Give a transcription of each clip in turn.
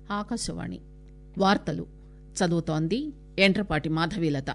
ఆకాశవాణి వార్తలు చదువుతోంది ఎండ్రపాటి మాధవీలత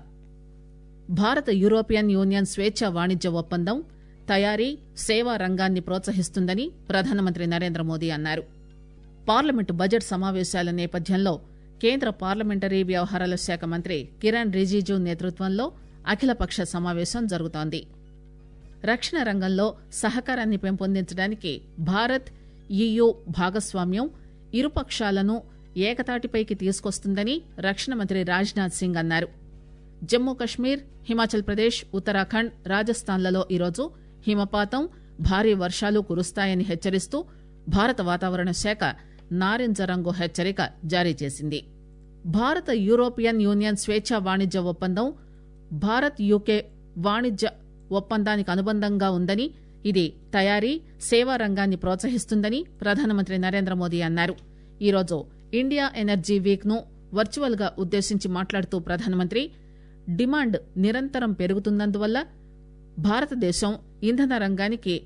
భారత యూరోపియన్ యూనియన్ స్వేచ్ఛ వాణిజ్య ఒప్పందం తయారీ సేవా రంగాన్ని ప్రోత్సహిస్తుందని ప్రధానమంత్రి నరేంద్ర మోదీ అన్నారు పార్లమెంటు బడ్జెట్ సమావేశాల నేపథ్యంలో కేంద్ర పార్లమెంటరీ వ్యవహారాల శాఖ మంత్రి కిరణ్ రిజిజు నేతృత్వంలో అఖిలపక్ష సమావేశం జరుగుతోంది రక్షణ రంగంలో సహకారాన్ని పెంపొందించడానికి భారత్ ఈయూ భాగస్వామ్యం ఇరుపక్షాలను ఏకతాటిపైకి తీసుకొస్తుందని రక్షణ మంత్రి రాజ్నాథ్ సింగ్ అన్నారు జమ్మూ కశ్మీర్ హిమాచల్ ప్రదేశ్ ఉత్తరాఖండ్ రాజస్థాన్లలో ఈరోజు హిమపాతం భారీ వర్షాలు కురుస్తాయని హెచ్చరిస్తూ భారత వాతావరణ శాఖ నారింజ రంగు హెచ్చరిక జారీ చేసింది భారత యూరోపియన్ యూనియన్ స్వేచ్ఛ వాణిజ్య ఒప్పందం భారత్ యూకే వాణిజ్య ఒప్పందానికి అనుబంధంగా ఉందని ఇది తయారీ సేవా రంగాన్ని ప్రోత్సహిస్తుందని ప్రధానమంత్రి నరేంద్ర మోదీ అన్నారు ఈరోజు ఇండియా ఎనర్జీ వీక్ ను వర్చువల్ గా ఉద్దేశించి మాట్లాడుతూ ప్రధానమంత్రి డిమాండ్ నిరంతరం పెరుగుతున్నందువల్ల భారతదేశం ఇంధన రంగానికి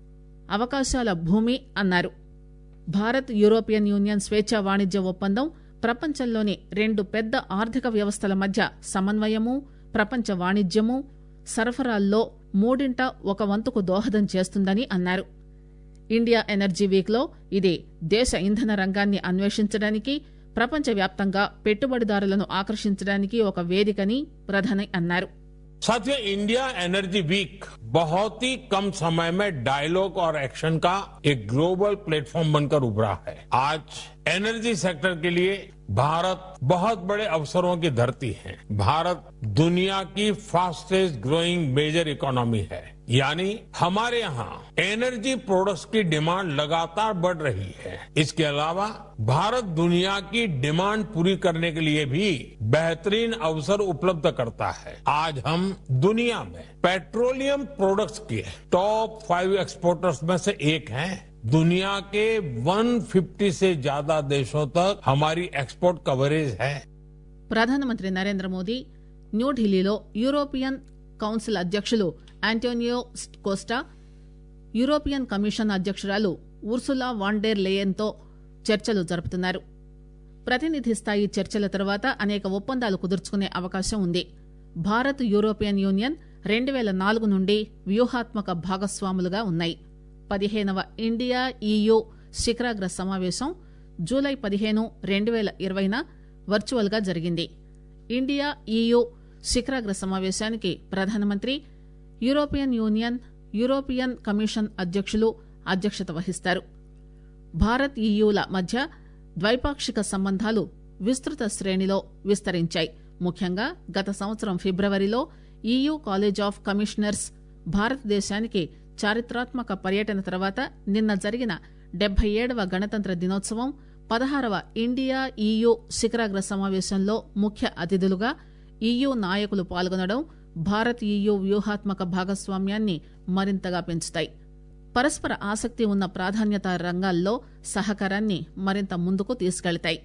అవకాశాల భూమి అన్నారు భారత్ యూరోపియన్ యూనియన్ స్వేచ్ఛ వాణిజ్య ఒప్పందం ప్రపంచంలోని రెండు పెద్ద ఆర్థిక వ్యవస్థల మధ్య సమన్వయము ప్రపంచ వాణిజ్యము సరఫరాల్లో మూడింట ఒక వంతుకు దోహదం చేస్తుందని అన్నారు ఇండియా ఎనర్జీ వీక్ లో ఇది దేశ ఇంధన రంగాన్ని అన్వేషించడానికి ప్రపంచవ్యాప్తంగా పెట్టుబడిదారులను ఆకర్షించడానికి ఒక వేదికని ప్రధాని అన్నారు साथियों इंडिया एनर्जी वीक बहुत ही कम समय में डायलॉग और एक्शन का एक ग्लोबल प्लेटफॉर्म बनकर उभरा है आज एनर्जी सेक्टर के लिए भारत बहुत बड़े अवसरों की धरती है भारत दुनिया की फास्टेस्ट ग्रोइंग मेजर इकोनॉमी है यानी हमारे यहाँ एनर्जी प्रोडक्ट्स की डिमांड लगातार बढ़ रही है इसके अलावा भारत दुनिया की डिमांड पूरी करने के लिए भी बेहतरीन अवसर उपलब्ध करता है आज हम दुनिया में पेट्रोलियम प्रोडक्ट्स के टॉप फाइव एक्सपोर्टर्स में से एक हैं दुनिया के 150 से ज्यादा देशों तक हमारी एक्सपोर्ट कवरेज है ప్రధానమంత్రి నరేంద్ర మోదీ న్యూఢిల్లీలో యూరోపియన్ కౌన్సిల్ అధ్యక్షులు ఆంటోనియో కోస్టా యూరోపియన్ కమిషన్ అధ్యక్షురాలు ఉర్సులా వాండేర్ లేయన్తో చర్చలు జరుపుతున్నారు ప్రతినిధి స్థాయి చర్చల తర్వాత అనేక ఒప్పందాలు కుదుర్చుకునే అవకాశం ఉంది భారత్ యూరోపియన్ యూనియన్ రెండు పేల నాలుగు నుండి వ్యూహాత్మక భాగస్వాములుగా ఉన్నాయి పదిహేనవ ఇండియా ఈయూ శిఖరాగ్ర సమావేశం జూలై పదిహేను రెండు పేల ఇరవైన వర్చువల్ గా జరిగింది ఇండియా ఈయూ శిఖరాగ్ర సమావేశానికి ప్రధానమంత్రి యూరోపియన్ యూనియన్ యూరోపియన్ కమిషన్ అధ్యక్షులు అధ్యక్షత వహిస్తారు భారత్ ఈయూల మధ్య ద్వైపాక్షిక సంబంధాలు విస్తృత శ్రేణిలో విస్తరించాయి ముఖ్యంగా గత సంవత్సరం ఫిబ్రవరిలో ఈయూ కాలేజ్ ఆఫ్ కమిషనర్స్ భారతదేశానికి చారిత్రాత్మక పర్యటన తర్వాత నిన్న జరిగిన డెబ్బై ఏడవ గణతంత్ర దినోత్సవం పదహారవ ఇండియా ఈయూ శిఖరాగ్ర సమావేశంలో ముఖ్య అతిథులుగా ఈయూ నాయకులు పాల్గొనడం భారత్ ఈయూ వ్యూహాత్మక భాగస్వామ్యాన్ని మరింతగా పెంచుతాయి పరస్పర ఆసక్తి ఉన్న ప్రాధాన్యత రంగాల్లో సహకారాన్ని మరింత ముందుకు తీసుకెళతాయి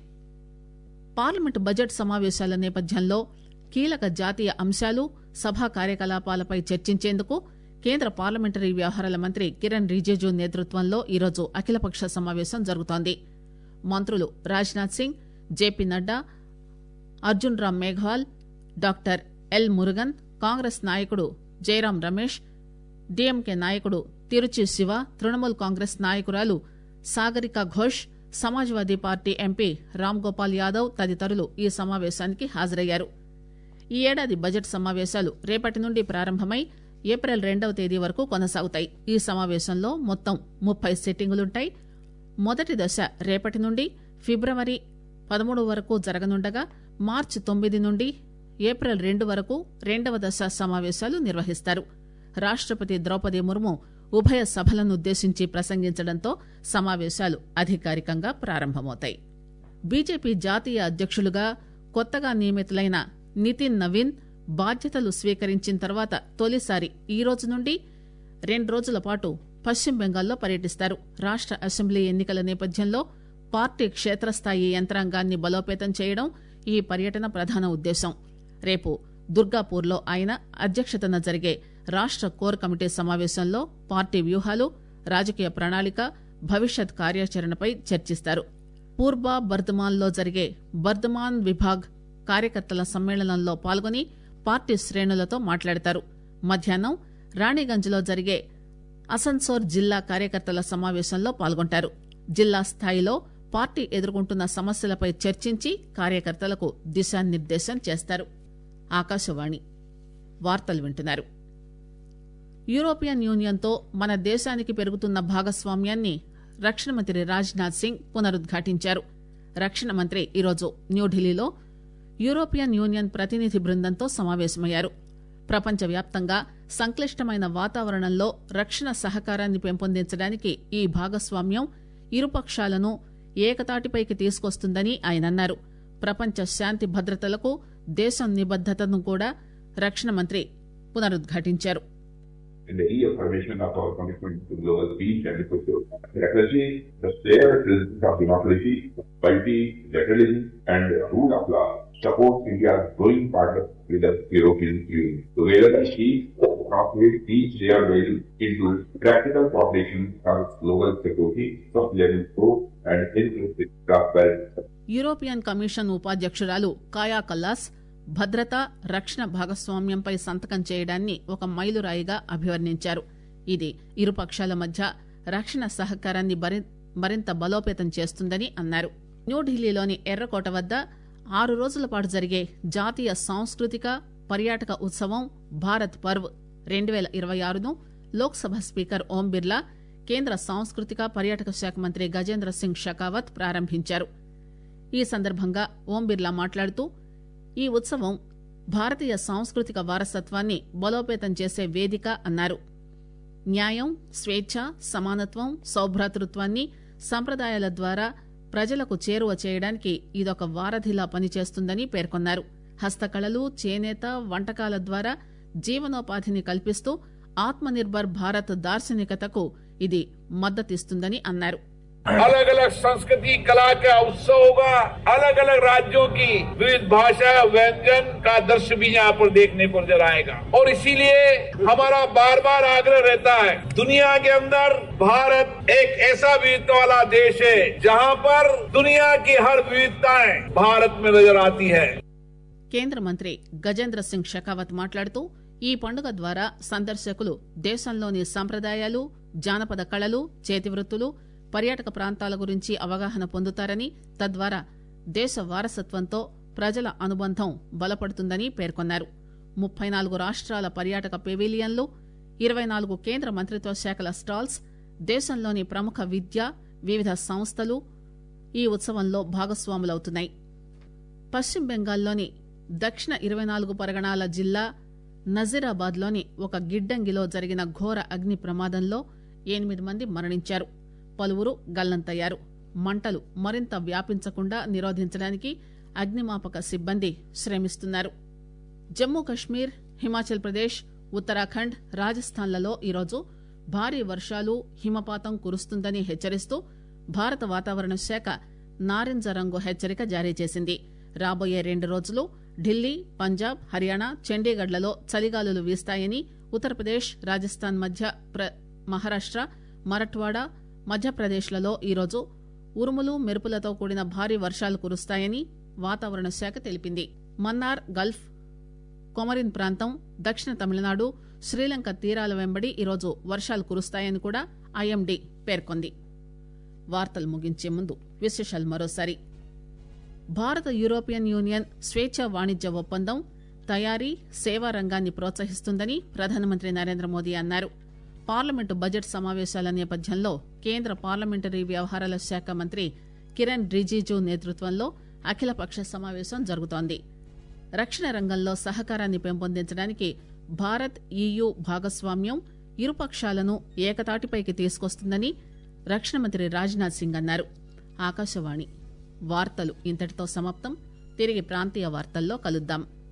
పార్లమెంటు బడ్జెట్ సమావేశాల నేపథ్యంలో కీలక జాతీయ అంశాలు సభా కార్యకలాపాలపై చర్చించేందుకు కేంద్ర పార్లమెంటరీ వ్యవహారాల మంత్రి కిరణ్ రిజిజు నేతృత్వంలో ఈరోజు అఖిలపక్ష సమావేశం జరుగుతోంది మంత్రులు Rajnath Singh J P Nadda Arjun Ram Meghwal doctor L Murugan Congress నాయకుడు జైరాం రమేష్ డీఎంకే నాయకుడు తిరుచి శివ తృణమూల్ కాంగ్రెస్ నాయకురాలు సాగరిక ఘోష్ సమాజ్వాదీ పార్టీ ఎంపీ రామ్ గోపాల్ యాదవ్ తదితరులు ఈ సమావేశానికి హాజరయ్యారు ఈ ఏడాది బడ్జెట్ సమావేశాలు రేపటి నుండి ప్రారంభమై ఏప్రిల్ రెండవ తేదీ వరకు కొనసాగుతాయి ఈ సమావేశంలో మొత్తం ముప్పై సిట్టింగులుంటాయి మొదటి దశ రేపటి నుండి ఫిబ్రవరి పదమూడు వరకు జరగనుండగా మార్చి తొమ్మిది నుండి ఏప్రిల్ రెండు వరకు రెండవ దశ సమావేశాలు నిర్వహిస్తారు రాష్టపతి ద్రౌపది ముర్ము ఉభయ సభలనుద్దేశించి ప్రసంగించడంతో సమావేశాలు అధికారికంగా ప్రారంభమవుతాయి బీజేపీ జాతీయ అధ్యక్షులుగా కొత్తగా నియమితులైన నితిన్ నవీన్ బాధ్యతలు స్వీకరించిన తర్వాత తొలిసారి ఈ రోజు నుండి రెండు రోజుల పాటు పశ్చిమ బెంగాల్లో పర్యటిస్తారు రాష్ట అసెంబ్లీ ఎన్నికల నేపథ్యంలో పార్టీ క్షేత్రస్థాయి యంత్రాంగాన్ని బలోపేతం చేయడం ఈ పర్యటన ప్రధాన ఉద్దేశం రేపు దుర్గాపూర్లో ఆయన అధ్యక్షతన జరిగే రాష్ట కోర్ కమిటీ సమావేశంలో పార్టీ వ్యూహాలు రాజకీయ ప్రణాళిక భవిష్యత్ కార్యాచరణపై చర్చిస్తారు పూర్వ బర్దమాన్ లో జరిగే బర్దమాన్ విభాగ్ కార్యకర్తల సమ్మేళనంలో పాల్గొని పార్టీ శ్రేణులతో మాట్లాడతారు మధ్యాహ్నం రాణిగంజ్ లో జరిగే అసన్సోర్ జిల్లా కార్యకర్తల సమావేశంలో పాల్గొంటారు జిల్లా స్థాయిలో పార్టీ ఎదుర్కొంటున్న సమస్యలపై చర్చించి కార్యకర్తలకు దిశానిర్దేశం చేస్తారు ఆకాశవాణి వార్తలు వింటున్నారు యూరోపియన్ యూనియన్తో మన దేశానికి పెరుగుతున్న భాగస్వామ్యాన్ని రక్షణ మంత్రి రాజ్నాథ్ సింగ్ పునరుద్ఘాటించారు రక్షణ మంత్రి ఈరోజు న్యూఢిల్లీలో యూరోపియన్ యూనియన్ ప్రతినిధి బృందంతో సమావేశమయ్యారు ప్రపంచవ్యాప్తంగా సంక్లిష్టమైన వాతావరణంలో రక్షణ సహకారాన్ని పెంపొందించడానికి ఈ భాగస్వామ్యం ఇరుపక్షాలను ఏకతాటిపైకి తీసుకొస్తుందని ఆయన అన్నారు ప్రపంచ శాంతి భద్రతలకు దేశం నిబద్దతను కూడా రక్షణ మంత్రి పునరుద్ఘాటించారు in the reaffirmation of our commitment to global peace and security. Democracy, the shared principles of democracy, equality, federalism, and rule of law support India's growing partnership with the European Union. Together, these translate these shared values into practical cooperation for global security, sustainable growth, and inclusive prosperity. European commission ఉపాధ్యక్షురాలు Kaja Kallas భద్రత రక్షణ భాగస్వామ్యంపై సంతకం చేయడాన్ని ఒక మైలురాయిగా అభివర్ణించారు ఇది ఇరుపక్షాల మధ్య రక్షణ సహకారాన్ని బరి- మరింత బలోపేతం చేస్తుందని అన్నారు న్యూఢిల్లీలోని ఎర్రకోట వద్ద ఆరు రోజుల పాటు జరిగే జాతీయ సాంస్కృతిక పర్యాటక ఉత్సవం భారత్ పర్వ్ రెండు వేల ఇరవై ఆరును లోక్సభ స్పీకర్ ఓం బిర్లా కేంద్ర సాంస్కృతిక పర్యాటక శాఖ మంత్రి గజేంద్ర సింగ్ షెకావత్ ప్రారంభించారు ఈ సందర్భంగా ఓం బిర్లా మాట్లాడుతూ ఈ ఉత్సవం భారతీయ సాంస్కృతిక వారసత్వాన్ని బలోపేతం చేసే వేదిక అన్నారు న్యాయం స్వేచ్ఛ సమానత్వం సౌభ్రాతృత్వాన్ని సంప్రదాయాల ద్వారా ప్రజలకు చేరువ చేయడానికి ఇదొక వారధిలా పనిచేస్తుందని పేర్కొన్నారు హస్తకళలు చేనేత వంటకాల ద్వారా జీవనోపాధిని కల్పిస్తూ ఆత్మనిర్భర్ భారత్ దార్శనికతకు ఇది మద్దతిస్తుందని అన్నారు अलग अलग संस्कृति कला का उत्सव होगा अलग अलग राज्यों की विविध भाषा व्यंजन का दृश्य भी यहाँ पर देखने को नजर आएगा और इसीलिए हमारा बार बार आग्रह रहता है दुनिया के अंदर भारत एक ऐसा विविधता वाला देश है जहाँ पर दुनिया की हर विविधताएं भारत में नजर आती है కేంద్ర మంత్రి గజేంద్ర సింగ్ షెకావత్ మాట్లాడుతూ ఈ పండుగ ద్వారా సందర్శకులు దేశంలోని సంప్రదాయాలు జానపద కళలు చేతివృత్తులు పర్యాటక ప్రాంతాల గురించి అవగాహన పొందుతారని తద్వారా దేశ వారసత్వంతో ప్రజల అనుబంధం బలపడుతుందని పేర్కొన్నారు ముప్పై నాలుగు రాష్ట్రాల పర్యాటక పెవిలియన్లు ఇరవై నాలుగు కేంద్ర మంత్రిత్వ శాఖల స్టాల్స్ దేశంలోని ప్రముఖ విద్య వివిధ సంస్థలు ఈ ఉత్సవంలో భాగస్వాములవుతున్నాయి పశ్చిమ బెంగాల్లోని దక్షిణ ఇరవై నాలుగు పరగణాల జిల్లా నజీరాబాద్ లోని ఒక గిడ్డంగిలో జరిగిన ఘోర అగ్ని ప్రమాదంలో ఎనిమిది మంది మరణించారు పలువురు గల్లంతయ్యారు మంటలు మరింత వ్యాపించకుండా నిరోధించడానికి అగ్నిమాపక సిబ్బంది శ్రమిస్తున్నారు జమ్మూ కశ్మీర్ హిమాచల్ ప్రదేశ్ ఉత్తరాఖండ్ రాజస్థాన్లలో ఈరోజు భారీ వర్షాలు హిమపాతం కురుస్తుందని హెచ్చరిస్తూ భారత వాతావరణ శాఖ నారింజ రంగు హెచ్చరిక జారీ చేసింది రాబోయే రెండు రోజులు ఢిల్లీ పంజాబ్ హర్యానా చండీగఢ్లలో చలిగాలులు వీస్తాయని ఉత్తరప్రదేశ్ రాజస్థాన్ మధ్య ప్ర- మహారాష్ట్ర మరఠ్వాడా మధ్యప్రదేశ్లలో ఈరోజు ఉరుములు మెరుపులతో కూడిన భారీ వర్షాలు కురుస్తాయని వాతావరణ శాఖ తెలిపింది మన్నార్ గల్ఫ్ కొమరిన్ ప్రాంతం దక్షిణ తమిళనాడు శ్రీలంక తీరాల వెంబడి ఈరోజు వర్షాలు కురుస్తాయని కూడా ఐఎండీ పేర్కొంది వార్తలు ముగించే ముందు విశేషాలు మరోసారి భారత యూరోపియన్ యూనియన్ స్వేచ్ఛ వాణిజ్య ఒప్పందం తయారీ సేవా రంగాన్ని ప్రోత్సహిస్తుందని ప్రధానమంత్రి నరేంద్ర మోదీ అన్నారు పార్లమెంటు బడ్జెట్ సమావేశాల నేపథ్యంలో కేంద్ర పార్లమెంటరీ వ్యవహారాల శాఖ మంత్రి కిరణ్ రిజిజు నేతృత్వంలో అఖిలపక్ష సమావేశం జరుగుతోంది రక్షణ రంగంలో సహకారాన్ని పెంపొందించడానికి భారత్ ఈయూ భాగస్వామ్యం ఇరుపక్షాలను ఏకతాటిపైకి తీసుకొస్తుందని రక్షణ మంత్రి రాజ్నాథ్ సింగ్ అన్నారు ఆకాశవాణి వార్తలు ఇంతటితో సమాప్తం తిరిగి ప్రాంతీయ వార్తల్లో కలుద్దాం